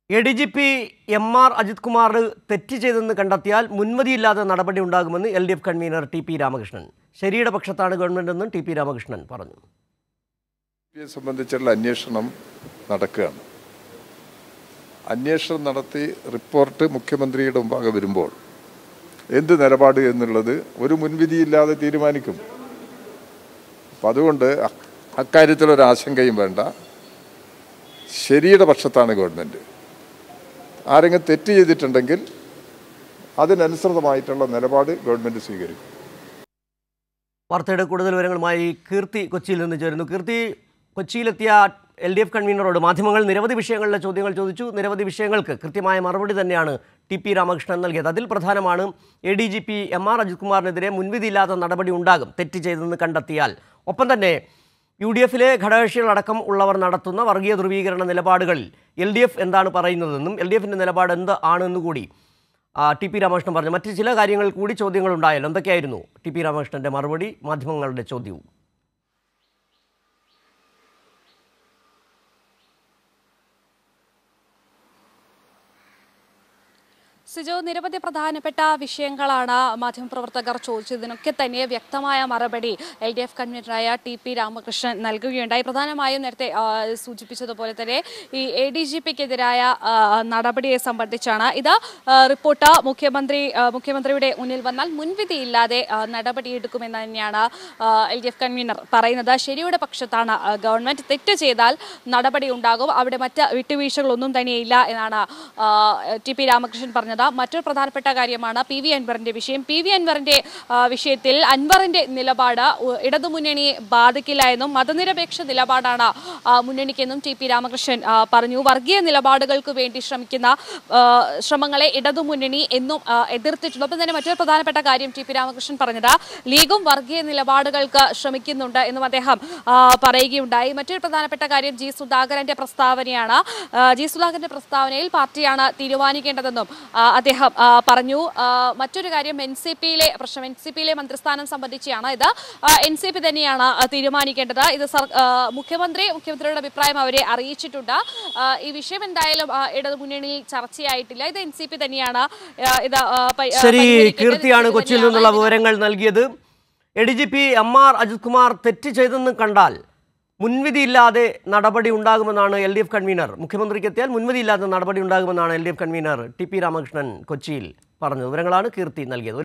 A D G P M R Ajith Kumar തെറ്റ് ചെയ്തെന്ന് കണ്ടെത്തിയാൽ മുൻമതിയില്ലാതെ നടപടി ഉണ്ടാകുമെന്ന് L D F convener T P Ramakrishnan ശരിയുടെ പക്ഷത്താണ് ഗവൺമെൻറ്റെന്നും ടി പി രാമകൃഷ്ണൻ പറഞ്ഞു യെ സംബന്ധിച്ചുള്ള അന്വേഷണം നടക്കുകയാണ് അന്വേഷണം നടത്തി റിപ്പോർട്ട് മുഖ്യമന്ത്രിയുടെ മുമ്പാകെ വരുമ്പോൾ എന്ത് നിലപാട് എന്നുള്ളത് ഒരു മുൻവിധിയില്ലാതെ തീരുമാനിക്കും അപ്പം അതുകൊണ്ട് അ- അക്കാര്യത്തിലൊരു ആശങ്കയും വേണ്ട ശരിയുടെ പക്ഷത്താണ് ഗവൺമെൻറ് ആരെങ്കിലും തെറ്റ് ചെയ്തിട്ടുണ്ടെങ്കിൽ അതിനനുസൃതമായിട്ടുള്ള നിലപാട് ഗവൺമെൻറ് സ്വീകരിക്കും വാർത്തയുടെ കൂടുതൽ വിവരങ്ങളുമായി കീർത്തി കൊച്ചിയിൽ നിന്ന് ചേരുന്നു കീർത്തി കൊച്ചിയിലെത്തിയ എൽ ഡി എഫ് കൺവീനറോട് മാധ്യമങ്ങൾ നിരവധി വിഷയങ്ങളിലെ ചോദ്യങ്ങൾ ചോദിച്ചു നിരവധി വിഷയങ്ങൾക്ക് കൃത്യമായ മറുപടി തന്നെയാണ് ടി പി രാമകൃഷ്ണൻ നൽകിയത് അതിൽ പ്രധാനമാണ് A D G P M R Ajith കുമാറിനെതിരെ മുൻവിധിയില്ലാത്ത നടപടി ഉണ്ടാകും തെറ്റ് ചെയ്തെന്ന് കണ്ടെത്തിയാൽ ഒപ്പം തന്നെ യു ഡി എഫിലെ ഘടകകക്ഷികളടക്കം ഉള്ളവർ നടത്തുന്ന വർഗീയ ധ്രുവീകരണ നിലപാടുകളിൽ എൽ ഡി എഫ് എന്താണ് പറയുന്നതെന്നും എൽ ഡി എഫിൻ്റെ നിലപാട് എന്ത് ആണെന്ന് കൂടി ആ, ടി പി രാമകൃഷ്ണൻ പറഞ്ഞു മറ്റ് ചില കാര്യങ്ങൾ കൂടി ചോദ്യങ്ങളുണ്ടായല്ലോ എന്തൊക്കെയായിരുന്നു ടി പി രാമകൃഷ്ണന്റെ മറുപടി മാധ്യമങ്ങളുടെ ചോദ്യവും സിജോ നിരവധി പ്രധാനപ്പെട്ട വിഷയങ്ങളാണ് മാധ്യമപ്രവർത്തകർ ചോദിച്ചതിനൊക്കെ തന്നെ വ്യക്തമായ മറുപടി എൽ ഡി എഫ് കൺവീനറായ ടി പി രാമകൃഷ്ണൻ നൽകുകയുണ്ടായി പ്രധാനമായും നേരത്തെ ആ, സൂചിപ്പിച്ചതുപോലെ തന്നെ ഈ എ ഡി ജി പിക്കെതിരായ നടപടിയെ സംബന്ധിച്ചാണ് ഇത് ആ, റിപ്പോർട്ട് മുഖ്യമന്ത്രി ആ, മുഖ്യമന്ത്രിയുടെ മുന്നിൽ വന്നാൽ മുൻവിധിയില്ലാതെ ആ, നടപടിയെടുക്കുമെന്ന് തന്നെയാണ് എൽ ഡി എഫ് കൺവീനർ പറയുന്നത് ശരിയുടെ പക്ഷത്താണ് ആ, ഗവൺമെന്റ് തെറ്റ് ചെയ്താൽ നടപടി ഉണ്ടാകും അവിടെ മറ്റ് വിട്ടുവീഴ്ചകളൊന്നും തന്നെയില്ല എന്നാണ് ആ, ടി പി രാമകൃഷ്ണൻ പറഞ്ഞത് മറ്റൊരു പ്രധാനപ്പെട്ട കാര്യമാണ് പി വി അൻവറിന്റെ വിഷയം പി വി അൻവറിന്റെ ആ, വിഷയത്തിൽ അൻവറിന്റെ നിലപാട് ഉ- ഇടതുമുന്നണിയെ ബാധിക്കില്ല എന്നും മതനിരപേക്ഷ നിലപാടാണ് ആ, മുന്നണിക്കെന്നും ടി പി രാമകൃഷ്ണൻ ആ, പറഞ്ഞു വർഗീയ നിലപാടുകൾക്ക് വേണ്ടി ശ്രമിക്കുന്ന ആ, ശ്രമങ്ങളെ ഇടതുമുന്നണി എന്നും ആ, എതിർത്തിട്ടുണ്ട് ഒപ്പം തന്നെ മറ്റൊരു പ്രധാനപ്പെട്ട കാര്യം ടി പി രാമകൃഷ്ണൻ പറഞ്ഞത് ലീഗും വർഗീയ നിലപാടുകൾക്ക് ശ്രമിക്കുന്നുണ്ട് എന്നും അദ്ദേഹം ആ, പറയുകയുണ്ടായി മറ്റൊരു പ്രധാനപ്പെട്ട കാര്യം ജി സുധാകരന്റെ പ്രസ്താവനയാണ് ആ, ജി സുധാകരന്റെ പ്രസ്താവനയിൽ പാർട്ടിയാണ് തീരുമാനിക്കേണ്ടതെന്നും ആ, അദ്ദേഹം ആ, പറഞ്ഞു ആ, മറ്റൊരു കാര്യം എൻ സി പിയിലെ പ്രശ്നം എൻ സി പിയിലെ മന്ത്രിസ്ഥാനം സംബന്ധിച്ചാണ് ഇത് എൻ സി പി തന്നെയാണ് ആ, തീരുമാനിക്കേണ്ടത് ഇത് സർ- ആ, മുഖ്യമന്ത്രി മുഖ്യമന്ത്രിയുടെ അഭിപ്രായം അവരെ അറിയിച്ചിട്ടുണ്ട് ആ, ഈ വിഷയം എന്തായാലും ആ, ഇടതുമുന്നണിയിൽ ചർച്ചയായിട്ടില്ല ഇത് എൻ സി പി തന്നെയാണ് ആ, ഇത് ആ, പ- ആ, ശരി പരിഹരിക്കേണ്ടത്. കീർത്തിയാണ് ഇത് കൊച്ചിയിൽ തന്നെയാണ് നിന്നുള്ള ഇതിന് വിവരങ്ങൾ നൽകിയത് A D G P M R Ajith Kumar തെറ്റ് ചെയ്തെന്ന് കണ്ടാൽ മുൻവിധിയില്ലാതെ നടപടി ഉണ്ടാകുമെന്നാണ് എൽ ഡി എഫ് കൺവീനർ മുഖ്യമന്ത്രിക്ക് എത്തിയാൽ മുൻവിധിയില്ലാതെ നടപടി ഉണ്ടാകുമെന്നാണ് L D F convener T P Ramakrishnan കൊച്ചിയിൽ പറഞ്ഞത് വിവരങ്ങളാണ് കീർത്തി നൽകിയത്